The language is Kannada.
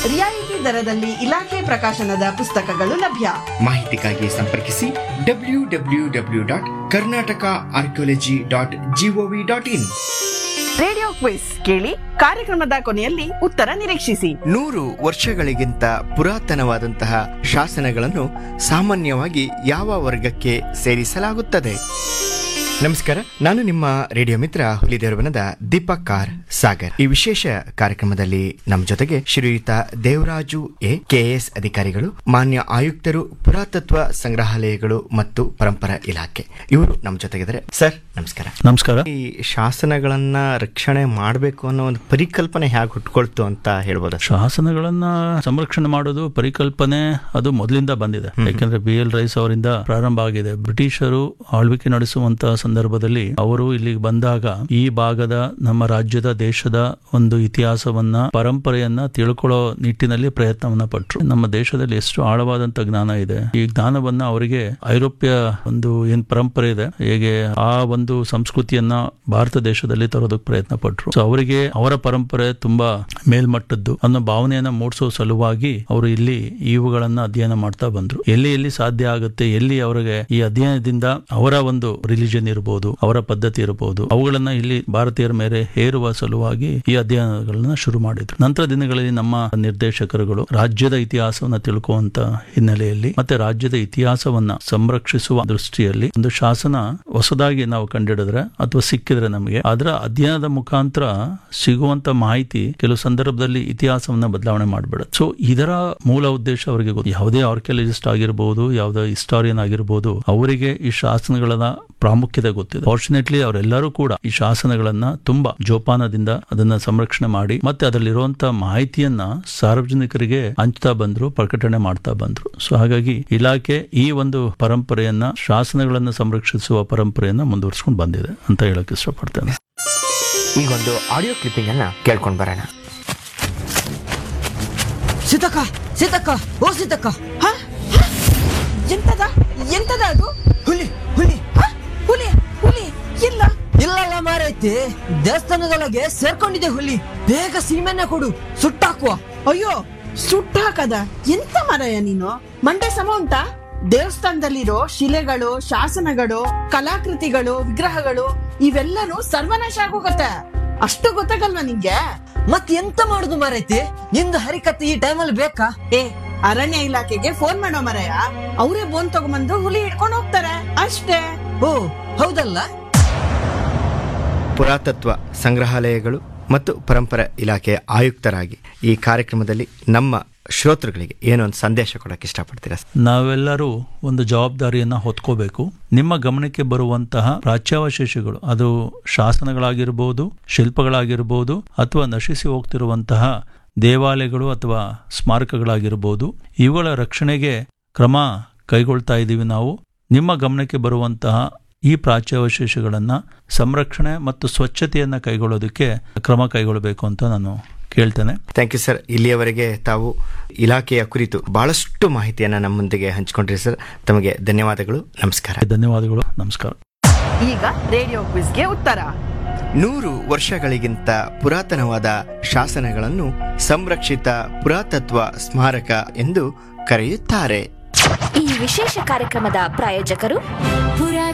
ರಿಯಾಯಿತಿ ದರದಲ್ಲಿ ಇಲಾಖೆ ಪ್ರಕಾಶನದ ಪುಸ್ತಕಗಳು ಲಭ್ಯ ಮಾಹಿತಿಗಾಗಿ ಸಂಪರ್ಕಿಸಿ W W W dot Karnataka archaeology dot gov dot in radio quiz ಕೇಳಿ ಕಾರ್ಯಕ್ರಮದ ಕೊನೆಯಲ್ಲಿ ಉತ್ತರ ನಿರೀಕ್ಷಿಸಿ ನೂರು ವರ್ಷಗಳಿಗಿಂತ ಪುರಾತನವಾದಂತಹ ಶಾಸನಗಳನ್ನು ಸಾಮಾನ್ಯವಾಗಿ ಯಾವ ವರ್ಗಕ್ಕೆ ಸೇರಿಸಲಾಗುತ್ತದೆ ನಮಸ್ಕಾರ ನಾನು ನಿಮ್ಮ ರೇಡಿಯೋ ಮಿತ್ರ ಹುಲಿದೇವರವನದ ದೀಪಕ್ ಕಾರ್ ಸಾಗರ್ ಈ ವಿಶೇಷ ಕಾರ್ಯಕ್ರಮದಲ್ಲಿ ನಮ್ಮ ಜೊತೆಗೆ ಶ್ರೀಯುತ ದೇವರಾಜು ಎ ಕೆಎಸ್ ಅಧಿಕಾರಿಗಳು ಮಾನ್ಯ ಆಯುಕ್ತರು ಪುರಾತತ್ವ ಸಂಗ್ರಹಾಲಯಗಳು ಮತ್ತು ಪರಂಪರಾ ಇಲಾಖೆ ಇವರು ನಮ್ಮ ಜೊತೆಗಿದ್ದಾರೆ ಸರ್ ನಮಸ್ಕಾರ ನಮಸ್ಕಾರ ಈ ಶಾಸನಗಳನ್ನ ರಕ್ಷಣೆ ಮಾಡಬೇಕು ಅನ್ನೋ ಒಂದು ಪರಿಕಲ್ಪನೆ ಹೇಗೆ ಹುಟ್ಕೊಳ್ತು ಅಂತ ಹೇಳ್ಬೋದ ಶಾಸನಗಳನ್ನ ಸಂರಕ್ಷಣೆ ಮಾಡೋದು ಪರಿಕಲ್ಪನೆ ಅದು ಮೊದಲಿಂದ ಬಂದಿದೆ ಯಾಕಂದ್ರೆ ಬಿ ಎಲ್ ರೈಸ್ ಅವರಿಂದ ಪ್ರಾರಂಭ ಆಗಿದೆ ಬ್ರಿಟಿಷರು ಆಳ್ವಿಕೆ ನಡೆಸುವಂತ ಸಂದರ್ಭದಲ್ಲಿ ಅವರು ಇಲ್ಲಿಗೆ ಬಂದಾಗ ಈ ಭಾಗದ ನಮ್ಮ ರಾಜ್ಯದ ದೇಶದ ಒಂದು ಇತಿಹಾಸವನ್ನ ಪರಂಪರೆಯನ್ನ ತಿಳ್ಕೊಳ್ಳೋ ನಿಟ್ಟಿನಲ್ಲಿ ಪ್ರಯತ್ನವನ್ನ ಪಟ್ರು ನಮ್ಮ ದೇಶದಲ್ಲಿ ಎಷ್ಟು ಆಳವಾದಂತ ಜ್ಞಾನ ಇದೆ ಈ ಜ್ಞಾನವನ್ನ ಅವರಿಗೆ ಐರೋಪ್ಯ ಒಂದು ಏನ್ ಪರಂಪರೆ ಇದೆ ಹೇಗೆ ಆ ಒಂದು ಸಂಸ್ಕೃತಿಯನ್ನ ಭಾರತ ದೇಶದಲ್ಲಿ ತರೋದಕ್ಕೆ ಪ್ರಯತ್ನ ಪಟ್ರು ಸೊ ಅವರಿಗೆ ಅವರ ಪರಂಪರೆ ತುಂಬಾ ಮೇಲ್ಮಟ್ಟದ್ದು ಅನ್ನೋ ಭಾವನೆಯನ್ನ ಮೂಡಿಸೋ ಸಲುವಾಗಿ ಅವರು ಇಲ್ಲಿ ಇವುಗಳನ್ನ ಅಧ್ಯಯನ ಮಾಡ್ತಾ ಬಂದ್ರು ಎಲ್ಲಿ ಎಲ್ಲಿ ಸಾಧ್ಯ ಆಗುತ್ತೆ ಎಲ್ಲಿ ಅವರಿಗೆ ಈ ಅಧ್ಯಯನದಿಂದ ಅವರ ಒಂದು ರಿಲಿಜನ್ ಇರಬಹುದು ಅವರ ಪದ್ಧತಿ ಇರಬಹುದು ಅವುಗಳನ್ನ ಇಲ್ಲಿ ಭಾರತೀಯರ ಮೇಲೆ ಹೇರುವ ಸಲುವಾಗಿ ಈ ಅಧ್ಯಯನಗಳನ್ನ ಶುರು ಮಾಡಿದ್ರು ನಂತರ ದಿನಗಳಲ್ಲಿ ನಮ್ಮ ನಿರ್ದೇಶಕರುಗಳು ರಾಜ್ಯದ ಇತಿಹಾಸವನ್ನ ತಿಳ್ಕುವಂತ ಹಿನ್ನೆಲೆಯಲ್ಲಿ ಮತ್ತೆ ರಾಜ್ಯದ ಇತಿಹಾಸವನ್ನ ಸಂರಕ್ಷಿಸುವ ದೃಷ್ಟಿಯಲ್ಲಿ ಒಂದು ಶಾಸನ ಹೊಸದಾಗಿ ನಾವು ಕಂಡಿಡಿದ್ರೆ ಅಥವಾ ಸಿಕ್ಕಿದ್ರೆ ನಮಗೆ ಅದರ ಅಧ್ಯಯನದ ಮುಖಾಂತರ ಸಿಗುವಂತ ಮಾಹಿತಿ ಕೆಲವು ಸಂದರ್ಭದಲ್ಲಿ ಇತಿಹಾಸವನ್ನ ಬದಲಾವಣೆ ಮಾಡ್ಬಿಡುತ್ತೆ ಸೊ ಇದರ ಮೂಲ ಉದ್ದೇಶ ಅವರಿಗೆ ಗೊತ್ತು ಯಾವುದೇ ಆರ್ಕಿಯಾಲಜಿಸ್ಟ್ ಆಗಿರ್ಬೋದು ಯಾವುದೇ ಹಿಸ್ಟಾರಿಯನ್ ಆಗಿರ್ಬೋದು ಅವರಿಗೆ ಈ ಶಾಸನಗಳನ್ನ ಪ್ರಾಮುಖ್ಯತೆ ಗೊತ್ತಿದೆ ಫಾರ್ಚುನೇಟ್ಲಿ ಅವರೆಲ್ಲರೂ ಕೂಡ ಈ ಶಾಸನಗಳನ್ನ ತುಂಬಾ ಜೋಪಾನದಿಂದ ಅದನ್ನ ಸಂರಕ್ಷಣೆ ಮಾಡಿ ಮತ್ತೆ ಅದರಲ್ಲಿರುವಂತ ಮಾಹಿತಿಯನ್ನ ಸಾರ್ವಜನಿಕರಿಗೆ ಹಂಚ್ತಾ ಬಂದ್ರು ಪ್ರಕಟಣೆ ಮಾಡ್ತಾ ಬಂದ್ರು ಸೊ ಹಾಗಾಗಿ ಇಲಾಖೆ ಈ ಒಂದು ಪರಂಪರೆಯನ್ನ ಶಾಸನಗಳನ್ನ ಸಂರಕ್ಷಿಸುವ ಪರಂಪರೆಯನ್ನ ಮುಂದುವರಿಸ್ಕೊಂಡು ಬಂದಿದೆ ಅಂತ ಹೇಳಕ್ ಇಷ್ಟಪಡ್ತೇನೆ ಈಗೊಂದು ಆಡಿಯೋ ಕ್ಲಿಪ್ಪಿಂಗ್ ಅನ್ನ ಕೇಳ್ಕೊಂಡು ಬರೋಣ ಸೀತಕ್ಕ ಸೀತಕ್ಕ ಓ ಸೀತಕ್ಕ ಹ? ಹ? ಎಂತದ ಎಂತದ ಅದು ಹುಲಿ ಹುಲಿ ಹ? ಹುಲಿ ಹುಲಿ ಇಲ್ಲ ಇಲ್ಲಲ್ಲ ಮಾರೈತಿ ದೇವಸ್ಥಾನದೊಳಗೆ ಸೇರ್ಕೊಂಡಿದೆ ಹುಲಿ ಬೇಗ ಸೀಮೆಣ್ಣೆ ಕೊಡು ಸುಟ್ಟಾಕುವ ಅಯ್ಯೋ ಸುಟ್ಟಾಕದ ಎಂತ ಮರಯ ನೀನು ಮಂಡೆ ಸಮ ಉಂಟಾ ದೇವಸ್ಥಾನದಲ್ಲಿರೋ ಶಿಲೆಗಳು ಶಾಸನಗಳು ಕಲಾಕೃತಿಗಳು ವಿಗ್ರಹಗಳು ಇವೆಲ್ಲನೂ ಸರ್ವನಾಶ ಆಗೋಗತ್ತೆ ಅಷ್ಟು ಗೊತ್ತಾಗಲ್ವಾ ನಿಂಗೆ ಮತ್ ಎಂತ ಮಾಡುದು ಮಾರೈತಿ ನಿಂದು ಹರಿಕತ್ತೆ ಈ ಟೈಮಲ್ಲಿ ಬೇಕಾ ಏ ಅರಣ್ಯ ಇಲಾಖೆಗೆ ಫೋನ್ ಮಾಡೋ ಮರಯ ಅವರೇ ಬೋನ್ ತಗೊಂಬಂದು ಹುಲಿ ಹಿಡ್ಕೊಂಡು ಹೋಗ್ತಾರೆ ಅಷ್ಟೇ ಓ ಹೌದಲ್ಲ ಪುರಾತತ್ವ ಸಂಗ್ರಹಾಲಯಗಳು ಮತ್ತು ಪರಂಪರಾ ಇಲಾಖೆಯ ಆಯುಕ್ತರಾಗಿ ಈ ಕಾರ್ಯಕ್ರಮದಲ್ಲಿ ನಮ್ಮ ಶ್ರೋತೃಗಳಿಗೆ ಏನೊಂದು ಸಂದೇಶ ಕೊಡಕ್ಕೆ ಇಷ್ಟಪಡ್ತೀರಾ ನಾವೆಲ್ಲರೂ ಒಂದು ಜವಾಬ್ದಾರಿಯನ್ನ ಹೊತ್ಕೋಬೇಕು ನಿಮ್ಮ ಗಮನಕ್ಕೆ ಬರುವಂತಹ ಪ್ರಾಚ್ಯಾವಶೇಷಗಳು ಅದು ಶಾಸನಗಳಾಗಿರ್ಬೋದು ಶಿಲ್ಪಗಳಾಗಿರ್ಬೋದು ಅಥವಾ ನಶಿಸಿ ಹೋಗ್ತಿರುವಂತಹ ದೇವಾಲಯಗಳು ಅಥವಾ ಸ್ಮಾರಕಗಳಾಗಿರ್ಬೋದು ಇವುಗಳ ರಕ್ಷಣೆಗೆ ಕ್ರಮ ಕೈಗೊಳ್ತಾ ಇದ್ದೀವಿ ನಾವು ನಿಮ್ಮ ಗಮನಕ್ಕೆ ಬರುವಂತಹ ಈ ಪ್ರಾಚ್ಯಾವಶೇಷಗಳನ್ನ ಸಂರಕ್ಷಣೆ ಮತ್ತು ಸ್ವಚ್ಛತೆಯನ್ನ ಕೈಗೊಳ್ಳೋದಕ್ಕೆ ಕ್ರಮ ಕೈಗೊಳ್ಳಬೇಕು ಅಂತ ನಾನು ಕೇಳ್ತೇನೆ ಥ್ಯಾಂಕ್ ಯು ಸರ್ ಇಲ್ಲಿಯವರೆಗೆ ತಾವು ಇಲಾಖೆಯ ಕುರಿತು ಬಹಳಷ್ಟು ಮಾಹಿತಿಯನ್ನು ನಮ್ಮೊಂದಿಗೆ ಹಂಚಿಕೊಂಡ್ರಿ ಸರ್ ತಮಗೆ ಧನ್ಯವಾದಗಳು ನಮಸ್ಕಾರ ಧನ್ಯವಾದಗಳು ನಮಸ್ಕಾರ ಈಗ ರೇಡಿಯೋ ಕ್ವಿಸ್ಗೆ ಉತ್ತರ ನೂರು ವರ್ಷಗಳಿಗಿಂತ ಪುರಾತನವಾದ ಶಾಸನಗಳನ್ನು ಸಂರಕ್ಷಿತ ಪುರಾತತ್ವ ಸ್ಮಾರಕ ಎಂದು ಕರೆಯುತ್ತಾರೆ ಈ ವಿಶೇಷ ಕಾರ್ಯಕ್ರಮದ ಪ್ರಾಯೋಜಕರು